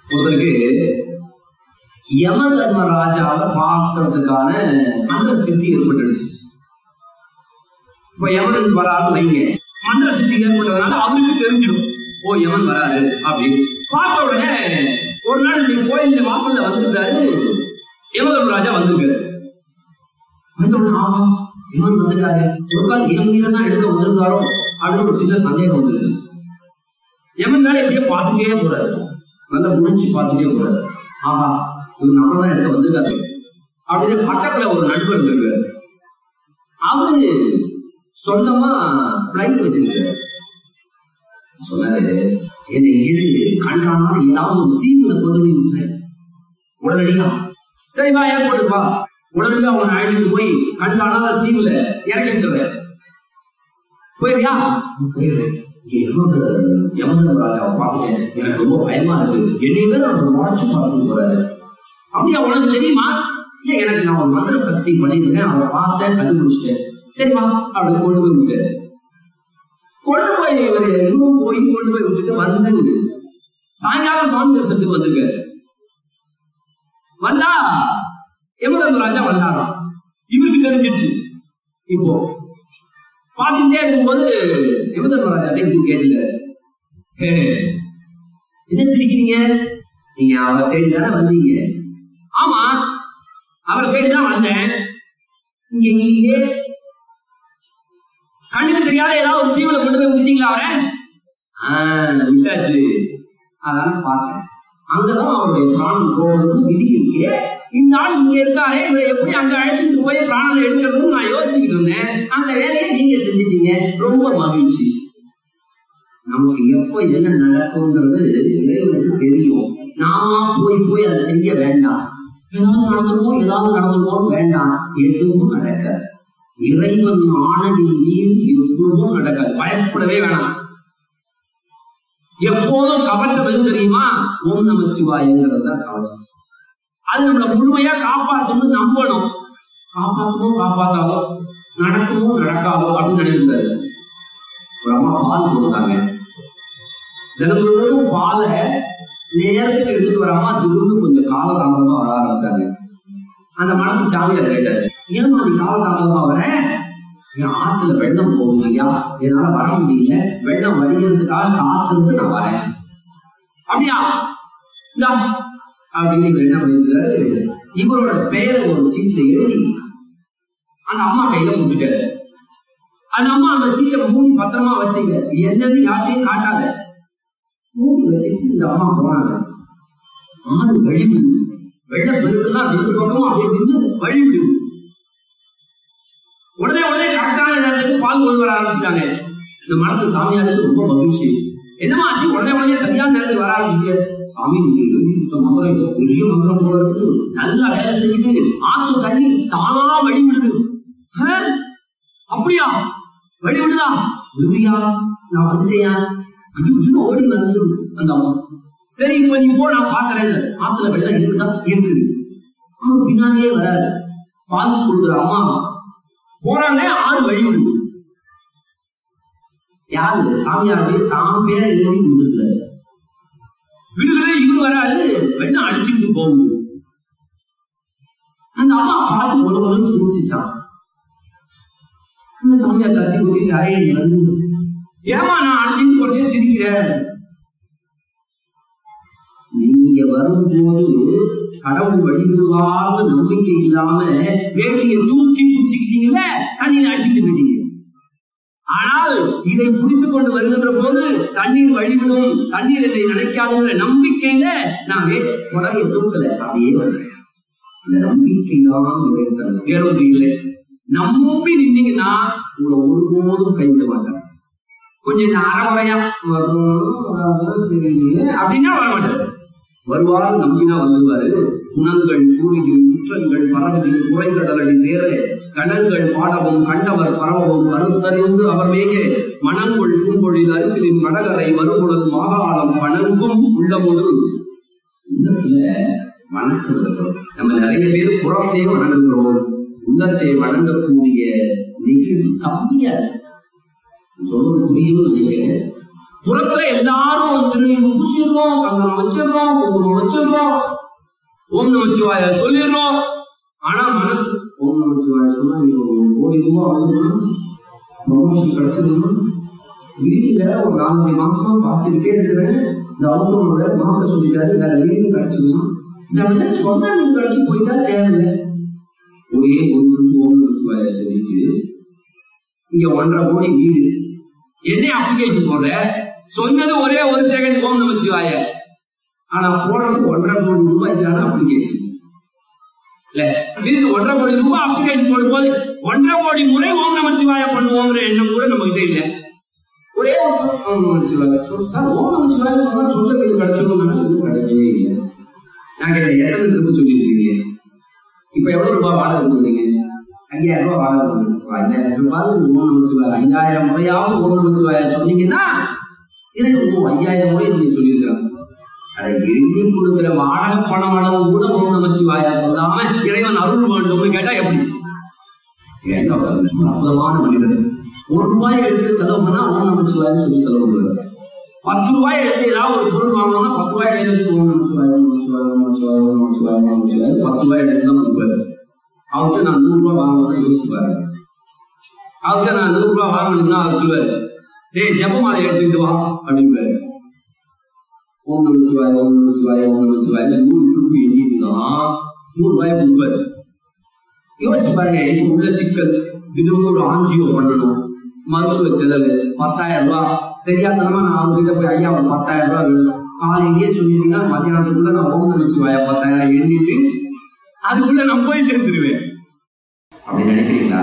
ஒருத்தருக்கு யம தர்மராஜாவை பார்க்கறதுக்கான மந்திர சித்தி ஏற்பட்டுடுச்சு இப்ப யமன் வராது வைங்க மந்திர சித்தி ஏற்பட்டதுனால அவருக்கு தெரிஞ்சிடும் ஓ யமன் வராரு அப்படின்னு பார்த்த உடனே ஒரு நாள் நீ கோயில் வாசல்ல வந்துருக்காரு யமதர்மராஜா வந்திருக்காரு வந்த உடனே ஆஹா யமன் வந்துட்டாரு ஒரு கால் என் மீது தான் எடுக்க வந்திருக்காரோ அப்படின்னு ஒரு சின்ன சந்தேகம் வந்துருச்சு யமன் மேல எப்படியோ பார்த்துட்டே போறாரு நல்லா முடிச்சு பார்த்துட்டே போறாரு ஆஹா இவர் நம்ம தான் எடுக்க வந்திருக்காரு அப்படின்னு பக்கத்துல ஒரு நண்பர் இருக்காரு அவரு சொந்தமா பிளைட் வச்சிருக்காரு சொன்னாரு என்னை எது கண்டானா ஏதாவது ஒரு தீவுல கொண்டு போய் விட்டுறேன் உடனடியா சரி வா ஏர்போர்ட்டுக்கு வா உடனடியா அவனை அழைச்சிட்டு போய் கண்டானா தீவுல இறக்கி விட்டுறேன் போயிருயா போயிருவேன் யமதன் ராஜாவை பார்த்துட்டேன் எனக்கு ரொம்ப பயமா இருக்கு என்னை பேர் அவர் உடச்சு பார்த்துட்டு போறாரு அப்படியா உனக்கு தெரியுமா இல்ல எனக்கு நான் ஒரு மந்திர சக்தி பண்ணியிருக்கேன் அவரை பார்த்தேன் கண்டுபிடிச்சிட்டேன் சரிம்மா அப்படி கொண்டு போய் விட்டாரு கொண்டு போய் இவர் இவரும் போய் கொண்டு போய் விட்டுட்டு வந்து சாயங்காலம் சுவாமி தரிசனத்துக்கு வந்திருக்காரு வந்தா யமதர்ம ராஜா வந்தாராம் இவருக்கு தெரிஞ்சிருச்சு இப்போ பார்த்துட்டே இருக்கும்போது யமதர்ம ராஜா இது கேட்டுக்காரு "ஹே, என்ன சிரிக்கிறீங்க நீங்க அவரை தேடி தானே வந்தீங்க ஆமா அவரை தேடி தான் வந்தேன் இங்க நீங்க கண்ணுக்கு தெரியாத ஏதாவது ஒரு தீவுல கொண்டு போய் விட்டீங்களா அவரை ஆஹ் விட்டாச்சு அதான் பார்த்தேன் அங்கதான் அவருடைய பிராணம் போவதுக்கு விதி இருக்கு இந்த ஆள் இங்க இருக்காரே இவரை எப்படி அங்க அழைச்சிட்டு போய் பிராணம் எடுக்கிறதுன்னு நான் யோசிச்சுக்கிட்டு இருந்தேன் அந்த வேலையை நீங்க செஞ்சிட்டீங்க ரொம்ப மகிழ்ச்சி நமக்கு எப்போ என்ன நடக்கும்ன்றது இறைவனுக்கு தெரியும் நாம போய் போய் அதை செய்ய வேண்டாம் ஏதாவது நடந்துருமோ ஏதாவது நடந்துருமோன்னு வேண்டாம் எதுவும் நடக்காது இறைவன் ஆணையின் மீது எதுவும் நடக்காது பயப்படவே வேணாம் எப்போதும் கவச்சம் எது தெரியுமா ஓம் நமச்சிவாயங்கிறது தான் கவச்சம் அது நம்மளை முழுமையா காப்பாற்றணும் நம்பணும் காப்பாற்றுமோ காப்பாத்தாதோ நடக்குமோ நடக்காதோ அப்படின்னு நினைக்கிறாரு ஒரு அம்மா பால் கொடுத்தாங்க தினந்தோறும் பாலை நேரத்துக்கு எடுத்துட்டு வர அம்மா திடீர்னு கொஞ்சம் காலதாமதமா வர ஆரம்பிச்சாங்க அந்த மனத்து சாமியார் கேட்டாரு ஏமா நீ காலதாமதமா வர என் ஆத்துல வெள்ளம் போகுது இல்லையா என்னால வர முடியல வெள்ளம் வடிகிறதுக்காக காத்திருந்து நான் வரேன் அப்படியா இந்தா அப்படின்னு இவர் என்ன பண்ணிருக்கிறாரு இவரோட பெயரை ஒரு சீட்ல எழுதி அந்த அம்மா கையில கொடுத்துட்டாரு அந்த அம்மா அந்த சீட்டை மூடி பத்திரமா வச்சுங்க என்னன்னு யார்ட்டையும் காட்டாத மூடி வச்சுட்டு இந்த அம்மா போனாங்க ஆறு வழி விடுது வெள்ள பெருக்குதான் ரெண்டு பக்கமும் அப்படியே நின்று வழி விடுது உடனே உடனே கரெக்டான நேரத்துக்கு பால் கொண்டு வர ஆரம்பிச்சிட்டாங்க இந்த மனத்து சாமியாருக்கு ரொம்ப மகிழ்ச்சி என்னமா ஆச்சு உடனே உடனே சரியான நேரத்துக்கு வர ஆரம்பிச்சிட்டு சாமி நீங்க எழுதி கொடுத்த மந்திரம் பெரிய மந்திரம் போல இருக்குது நல்லா வேலை செஞ்சுட்டு ஆத்து தண்ணி தானா வழி விடுது ஆ? அப்படியா வழி விடுதா விடுதியா நான் வந்துட்டேயா அப்படின்னு ஓடி வந்து அந்த அம்மா சரி இப்ப நீ போ நான் பாக்குறேன் ஆத்துல வெள்ளம் இருக்குதா இருக்குது அவன் பின்னாடியே வராது பால் கொடுக்குற அம்மா போறாங்க ஆறு வழி விடுது யாரு சாமியார் பேர் தான் பேரை எழுதி கொடுத்துருக்காரு விடுதலை இவரு வராது வெள்ளம் அடிச்சுக்கிட்டு போகுது அந்த அம்மா பார்த்து பொண்ணு பொண்ணு சிரிச்சுச்சான் அந்த சாமியார் தட்டி கூட்டிட்டு அறையை வந்து ஏமா நான் அடிச்சுட்டு போட்டே சிரிக்கிறேன் நீங்க வரும்போது கடவுள் வழிவிடுவார்னு நம்பிக்கை இல்லாம வேட்டியை தூக்கி பிடிச்சிக்கிட்டீங்கல்ல தண்ணீர் அடிச்சுட்டு போயிட்டீங்க ஆனால் இதை புரிந்து கொண்டு வருகின்ற போது தண்ணீர் வழிவிடும் தண்ணீர் என்னை நினைக்காதுங்கிற நம்பிக்கையில நான் வே உடனே தூக்கல அப்படியே வந்தேன் இந்த நம்பிக்கை தான் இறைத்தல் வேறொன்று இல்லை நம்பி நின்னீங்கன்னா உங்களை ஒருபோதும் கைவிட மாட்டாங்க கொஞ்சம் இந்த அறகுறையா வரும் தெரியலையே அப்படின்னா வர மாட்டாரு வருவார் நம்பினா வந்துருவாரு குணங்கள் கூலியும் குற்றங்கள் பரவதில் குறைகடலடி சேர கணங்கள் பாடவும் கண்டவர் பரவவும் கருத்தறிந்து அவர் மேக மணங்கொள் பூங்கொழில் அரிசிலின் மடகரை மறுகுடல் மாகாளம் வணங்கும் உள்ளமொடு உள்ளத்துல வணங்குவது நம்ம நிறைய பேர் புறத்தை வணங்குகிறோம் உள்ளத்தை வணங்கக்கூடிய நிகழ்வு கம்மியா இருக்கு சொல்றது புரியும் நினைக்கிறேன் புறத்துல எல்லாரும் திருநீர் பூசிடுறோம் சந்தனம் வச்சிடுறோம் குங்குமம் வச்சிடுறோம் ஓம் நமச்சிவாய சொல்லிடுறோம் ஆனா மனசு ஓம் நமச்சிவாய சொன்னா நீங்க ஒரு கோடி ரூபாய் வாங்கணும் ப்ரமோஷன் கிடைச்சிருந்தா வீட்டுல ஒரு நாலஞ்சு மாசமா பார்த்துக்கிட்டே இருக்கிறேன் இந்த அவசரம் வேற மாத்த சொல்லிட்டாரு வேற வீடு கிடைச்சிருந்தோம் சில சொந்த வீடு கிடைச்சி போயிட்டா தேவையில்லை ஒரே ஒரு ஓம் நமச்சிவாய சொல்லிட்டு இங்க ஒன்றரை கோடி வீடு என்ன அப்ளிகேஷன் போடுற சொன்னது ஒரே ஒரு செகண்ட் ஓம் நமச்சிவாய ஆனா போடுறது ஒன்றரை கோடி ரூபாய்க்கான அப்ளிகேஷன் இல்ல ஃபீஸ் ஒன்றரை கோடி ரூபாய் அப்ளிகேஷன் போடும்போது ஒன்றரை கோடி முறை ஓம் நமச்சிவாய பண்ணுவோங்கிற எண்ணம் கூட நம்ம கிட்ட இல்ல ஒரே ஒரு ஓம் நமச்சிவாய சொல் சார் ஓம் நமச்சிவாய சொன்னா சொந்த வீடு கிடைச்சிருந்தோம்னா இது கிடைக்கவே இல்லை நாங்க எத்தனை திரும்ப சொல்லியிருக்கீங்க இப்ப எவ்வளவு ரூபாய் வாடகை கொடுக்குறீங்க ஐயாயிரம் ரூபாய் வாடகை கொடுக்குறீங்க ஐயாயிரம் ரூபாய் ஓம் நமச்சிவாய ஐயாயிரம் முறையாவது ஓம் நமச்சிவாய சொன்னீங்கன்னா எனக்கு ஓ ஐயாயிரம் முறை நீங்க சொல்லியிருக்கிறாங்க அதை எண்ணி கொடுக்கிற வாடகை பணம் அளவு கூட ஓம் நமச்சிவாயா சொல்லாம இறைவன் அருள் வேண்டும்னு கேட்டா எப்படி ஏன் அவர் அற்புதமான மனிதர் ஒரு ரூபாய் எடுத்து செலவு பண்ணா ஓம் நமச்சிவாயன்னு சொல்லி செலவு பண்ணுவார் பத்து ரூபாய் எடுத்து ஏதாவது ஒரு பொருள் வாங்கணும்னா பத்து ரூபாய் கையில வச்சு ஓம் நமச்சிவாய ஓம் நமச்சிவாய ஓம் நமச்சிவாய ஓம் நமச்சிவாய ஓம் நமச்சிவாய பத்து ரூபாய் எடுத்து தான் கொடுப்பாரு அவர்கிட்ட நான் நூறு ரூபாய் வாங்கணும்னா யோசிச்சு பாருங்க அவர்கிட்ட நான் நூறு ரூபாய் வாங்கணும்னா அவர் சொல்லுவாரு டேய் ஜெபமாலை எடுத்துக்கிட்டு வா அப்படிம்பாரு ஓம் நம சிவாய ஓம் நம சிவாய ஓம் நம சிவாய நூறு ரூபாய் எண்ணிட்டுதான் நூறு ரூபாய் கொடுப்பாரு யோசிச்சு பாருங்க இப்ப உள்ள சிக்கல் தினமும் ஒரு ஆஞ்சியோ பண்ணணும் மருத்துவ செலவு பத்தாயிரம் ரூபாய் தெரியாதனமா நான் அவங்ககிட்ட போய் ஐயா ஒரு பத்தாயிரம் ரூபாய் வேணும் காலையிலேயே சொல்லிட்டீங்கன்னா மத்தியானத்துக்குள்ள நான் ஓம் நம சிவாய பத்தாயிரம் எண்ணிட்டு அதுக்குள்ள நான் போய் சேர்ந்துருவேன் அப்படி நினைக்கிறீங்களா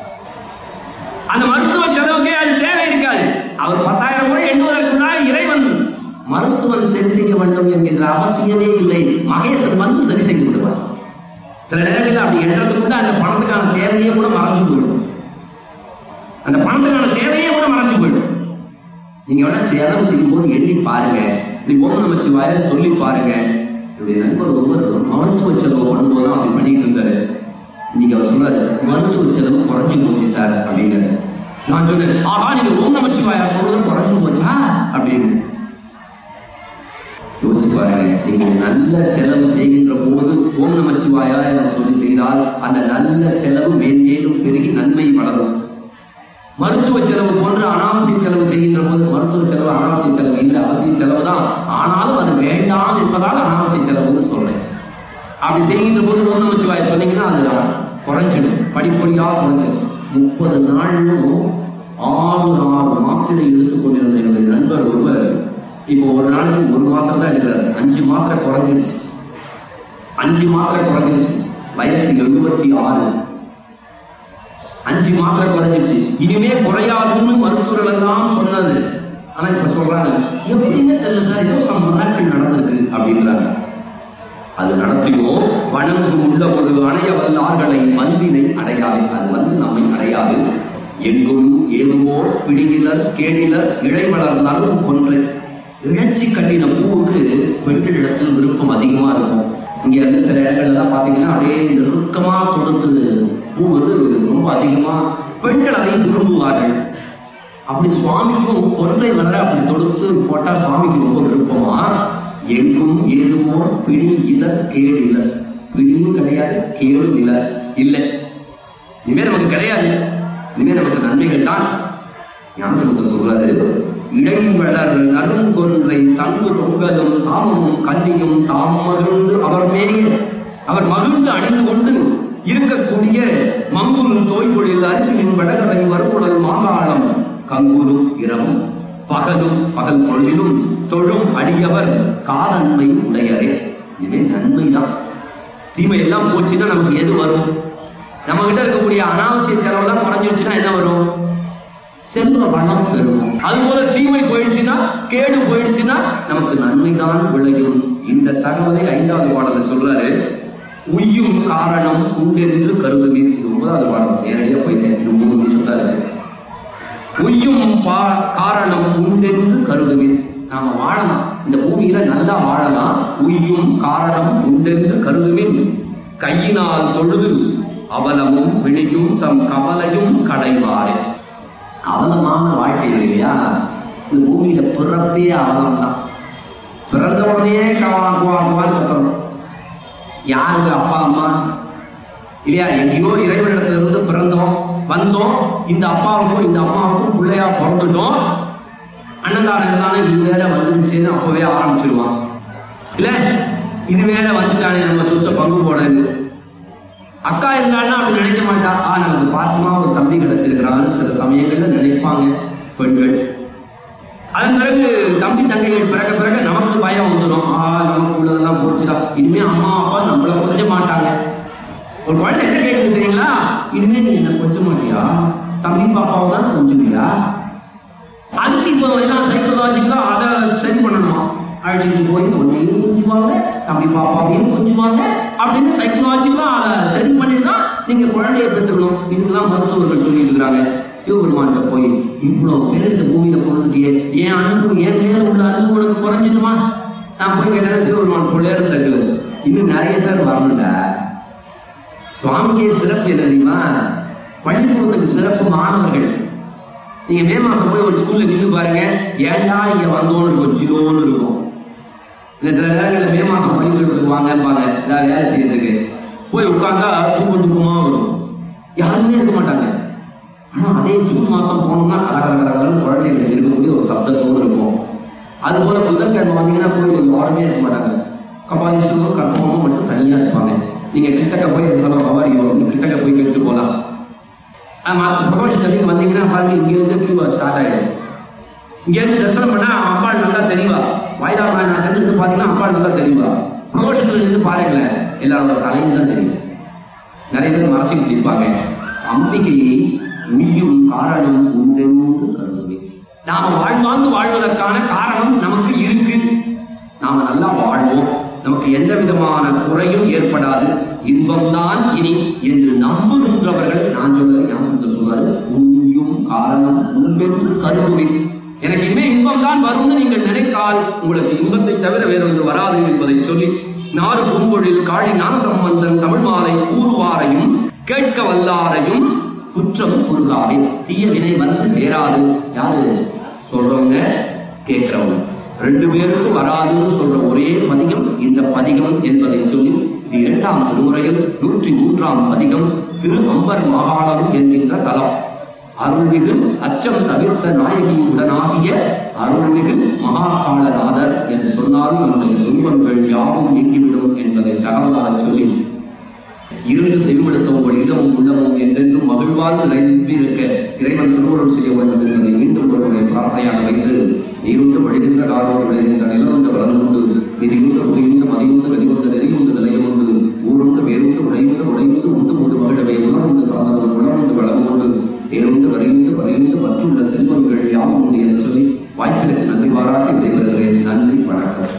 அந்த மருத்துவ செலவுக்கே அது தேவை இருக்காது அவர் பத்தாயிரம் கூட எண்ணுவதற்குள்ளா இறைவன் மருத்துவன் சரி செய்ய வேண்டும் என்கின்ற அவசியமே இல்லை மகேசன் வந்து சரி செய்து விடுவார் சில நேரங்களில் அப்படி எண்ணத்துக்குள்ள அந்த பணத்துக்கான தேவையே கூட மறைஞ்சு போயிடும் அந்த பணத்துக்கான தேவையே கூட மறைஞ்சு போயிடும் நீங்க வேணா செலவு செய்யும் போது எண்ணி பாருங்க நீ ஓம் நமச்சிவாய சொல்லி பாருங்க என்னுடைய நண்பர் ஒருவர் மருத்துவ செலவு பண்ணும்போது தான் அப்படி பண்ணிட்டு இருந்தாரு இன்னைக்கு அவர் சொல்றாரு மருத்துவ செலவு குறைஞ்சு போச்சு சார் அப்படின்னு நான் சொன்னேன் ஆஹா நீங்க ஓம் நமச்சிவாயா சொல்றது குறைஞ்சு போச்சா அப்படின்னு யோசிச்சு பாருங்க நீங்க நல்ல செலவு செய்கின்ற போது ஓம் நமச்சிவாயா என சொல்லி செய்தால் அந்த நல்ல செலவு மேன்மேலும் பெருகி நன்மை வளரும் மருத்துவ செலவு போன்று அனாவசிய செலவு செய்கின்ற போது மருத்துவ செலவு அனாவசிய செலவு இல்லை அவசிய செலவு தான் ஆனாலும் அது வேண்டாம் என்பதால் அனாவசிய செலவுன்னு சொல்றேன் அப்படி செய்கின்ற போது ஓம் நமச்சிவாய சொன்னீங்கன்னா அது குறைஞ்சிடும் படிப்படியாக குறைஞ்சிடும் முப்பது நாளும் ஆறு ஆறு மாத்திரை எடுத்துக் கொண்டிருந்த என்னுடைய நண்பர் ஒருவர் இப்போ ஒரு நாளைக்கு ஒரு மாத்திரை தான் எடுக்கிறார் அஞ்சு மாத்திரை குறைஞ்சிருச்சு அஞ்சு மாத்திரை குறைஞ்சிருச்சு வயசு எழுபத்தி ஆறு அஞ்சு மாத்திரை குறைஞ்சிருச்சு இனிமே குறையாதுன்னு மருத்துவர்கள் எல்லாம் சொன்னது ஆனா இப்ப சொல்றாங்க எப்படின்னு தெரியல சார் ஏதோ சம் மிராக்கள் நடந்திருக்கு அப்படின்றாங்க அது நடத்தியோ வணங்கும் உள்ள ஒரு அணைய வல்லார்களை மந்தினை அடையாது அது வந்து நம்மை அடையாது எங்கும் ஏதுமோ பிடியிலர் கேடிலர் இழை வளர்ந்தாலும் கொன்று இழைச்சி கட்டின பூவுக்கு பெண்களிடத்தில் விருப்பம் அதிகமா இருக்கும் இங்க இருந்து சில இடங்கள்ல தான் பாத்தீங்கன்னா அப்படியே நெருக்கமா தொடுத்து பூ வந்து ரொம்ப அதிகமா பெண்கள் அதை விரும்புவார்கள் அப்படி சுவாமிக்கும் கொன்றை வளர அப்படி தொடுத்து போட்டா சுவாமிக்கு ரொம்ப விருப்பமா எங்கும் ஏதுமோ பிடி இல்ல கேடு இல்ல பிடியும் கிடையாது கேடும் இல்ல இல்லை இனிமே நமக்கு கிடையாது இனிமே நமக்கு நன்மைகள் தான் ஞானசமுத்த சொல்றாரு இடைவளர் நறுங்கொன்றை தங்கு தொங்கலும் தாமமும் கன்னியும் தாம் மகிழ்ந்து அவர் மேலே அவர் மகிழ்ந்து அணிந்து கொண்டு இருக்கக்கூடிய மங்குல் தோய்பொழில் அரிசியின் வடகரை வறுப்புடல் மாகாணம் கங்குரும் இரவும் பகலும் பகல் பொழுதிலும் தொழும் அடியவர் காலன்மை உடையரே இதுவே நன்மைதான் தீமை எல்லாம் போச்சுன்னா நமக்கு எது வரும் நம்ம கிட்ட இருக்கக்கூடிய அனாவசிய செலவெல்லாம் குறைஞ்சிருச்சுன்னா என்ன வரும் செல்வ வளம் பெறுவோம் அதுபோல தீமை போயிடுச்சுன்னா கேடு போயிடுச்சுன்னா நமக்கு நன்மைதான் விளையும் இந்த தகவலை ஐந்தாவது பாடல சொல்றாரு உய்யும் காரணம் உண்டென்று கருதுமே இது ஒன்பதாவது பாடம் நேரடியா போயிட்டேன் இன்னும் மூணு நிமிஷம் தான் இருக்கு உய்யும் பா காரணம் உண்டென்று கருதுமின் நாம வாழலாம் இந்த பூமியில நல்லா வாழலாம் உய்யும் காரணம் உண்டென்று கருதுமின் கையினால் தொழுது அவலமும் பிணியும் தம் கவலையும் கடைவாரே அவலமான வாழ்க்கை இல்லையா இந்த பூமியில பிறப்பே அவலம் தான் பிறந்த உடனே கவா குவா குவான்னு கத்தணும் யாருங்க அப்பா அம்மா இல்லையா எங்கேயோ இறைவனிடத்துல இருந்து பிறந்தோம் வந்தோம் இந்த அப்பாவுக்கும் இந்த அம்மாவுக்கும் பிள்ளையா பிறந்துட்டோம் அண்ணந்தான இருந்தானே இது வேற வந்துடுச்சேன்னு அப்பவே ஆரம்பிச்சிருவான் இல்ல இது வேற வந்துட்டானே நம்ம சொத்த பங்கு போடுறது அக்கா இருந்தாலும் அப்படி நினைக்க மாட்டா ஆ நமக்கு பாசமா ஒரு தம்பி கிடைச்சிருக்கிறான்னு சில சமயங்கள்ல நினைப்பாங்க பெண்கள் அதன் பிறகு தம்பி தங்கைகள் பிறக்க பிறக்க நமக்கு பயம் வந்துடும் ஆ நமக்கு உள்ளதெல்லாம் போச்சுடா இனிமே அம்மா அப்பா நம்மள கொஞ்ச மாட்டாங்க ஒரு குழந்தை என்ன கேட்குது தெரியுங்களா இனிமே நீ என்ன கொஞ்ச மாட்டியா தம்பி பாப்பாவை தான் கொஞ்சமியா அதுக்கு இப்போ எல்லாம் சைக்கலாஜிக்கலா அதை சரி பண்ணணுமா அழைச்சிட்டு போய் பொண்ணையும் கொஞ்சுவாங்க தம்பி பாப்பாவையும் கொஞ்சுவாங்க அப்படின்னு சைக்கலாஜிக்கலா அதை சரி பண்ணிட்டு தான் நீங்க குழந்தையை பெற்றுக்கணும் இதுக்கெல்லாம் மருத்துவர்கள் சொல்லிட்டு இருக்கிறாங்க சிவபெருமான்கிட்ட போய் இவ்வளவு பேர் இந்த பூமியில பொருளுட்டியே என் அன்பு என் மேல உள்ள அன்பு உனக்கு குறைஞ்சிடுமா நான் போய் கேட்டேன் சிவபெருமான் பிள்ளையாரும் தட்டுவேன் இன்னும் நிறைய பேர் வரணும்டா சுவாமிக்கே சிறப்பு என்ன தெரியுமா பள்ளிக்கூடத்துக்கு சிறப்பு மாணவர்கள் நீங்க மே மாசம் போய் ஒரு ஸ்கூல்ல நின்று பாருங்க ஏன்டா இங்க வந்தோன்னு இருக்கும் சிலோன்னு இருக்கும் இல்ல சில நேரங்களில் மே மாசம் பள்ளிக்கூடத்துக்கு வாங்கப்பாங்க ஏதாவது வேலை செய்யறதுக்கு போய் உட்கார்ந்தா தூக்கம் தூக்கமா வரும் யாருமே இருக்க மாட்டாங்க ஆனா அதே ஜூன் மாசம் போனோம்னா கலகல கலகலன்னு குழந்தைகள் இருக்கக்கூடிய ஒரு சப்தத்தோடு இருக்கும் அது போல புதன்கிழமை வந்தீங்கன்னா கோயில் யாருமே இருக்க மாட்டாங்க கபாலீஸ்வரரும் கற்பகமும் மட்டும் தனியா இருப்பாங்க நீங்க கிட்டக்க போய் இருந்தாலும் பவாரியோ கிட்டக்க போய் கேட்டு போலாம் மற்ற ப்ரொமோஷன் வந்தீங்கன்னா பாருங்க இங்க இருந்து கியூ ஸ்டார்ட் ஆயிடும் இங்க இருந்து தரிசனம் பண்ணா அம்பாள் நல்லா தெளிவா வாய்தா நாட்டில இருந்து பாத்தீங்கன்னா அம்பாள் நல்லா தெளிவா ப்ரொமோஷன்ல இருந்து பாருங்களேன் எல்லாரோட தலையும் தான் தெரியும் நிறைய பேர் மறைச்சிக்கிட்டு இருப்பாங்க அம்பிகையை உய்யும் காரணம் உண்டென்று கருதுவேன் நாம வாழ்வாங்கு வாழ்வதற்கான காரணம் நமக்கு இருக்கு நாம நல்லா வாழ்வோம் நமக்கு எந்த விதமான குறையும் ஏற்படாது இன்பம்தான் இனி என்று நம்புகின்றவர்களை நான் சொல்றது ஞாபகம் சொன்னாரு உண்மையும் காரணம் உண்டென்று கருதுவேன் எனக்கு இனிமே இன்பம் தான் வரும்னு நீங்கள் நினைத்தால் உங்களுக்கு இன்பத்தை தவிர வேறொன்று வராது என்பதை சொல்லி நாறு பூம்பொழில் காழி ஞான சம்பந்தன் தமிழ் மாலை கூறுவாரையும் கேட்க வல்லாரையும் குற்றம் குறுகாவே தீய வினை வந்து சேராது யாரு சொல்றவங்க கேட்கிறவங்க ரெண்டு பேருக்கும் வராதுன்னு சொல்ற ஒரே பதிகம் இந்த பதிகம் என்பதை சொல்லி இது இரண்டாம் திருமுறையில் நூற்றி மூன்றாம் பதிகம் திரு அம்பர் மாகாணம் என்கின்ற தலம் அருள்மிகு அச்சம் தவிர்த்த நாயகி உடனாகிய அருள்மிகு மகாகாலநாதர் என்று சொன்னாலும் நம்முடைய துன்பங்கள் யாவும் நீங்கிவிடும் என்பதை தகவலாக சொல்லி இருந்து செவிமடுத்த உங்கள் இடமும் உள்ளமும் என்றென்றும் மகிழ்வார்ந்து நிலைத்திருக்க இறைவன் திருவுருள் செய்ய வேண்டும் என்பதை மீண்டும் ஒருவரை பிரார்த்தனையாக வைத்து நீருண்டு வழிகின்ற காரோடு விளைகின்ற நிலவுண்டு வளர்ந்து கொண்டு விதியுண்டு புரியுண்டு மதியுண்டு கதிகொண்டு நெறியுண்டு நிலையுண்டு ஊருண்டு வேறுண்டு உடையுண்டு உடையுண்டு உண்டு உண்டு மகிழவை உணவுண்டு சார்ந்து உணவுண்டு வளம் கொண்டு தேருண்டு வரையுண்டு வரையுண்டு மற்றுள்ள செல்வங்கள் யாவும் உண்டு என சொல்லி வாய்ப்பிற்கு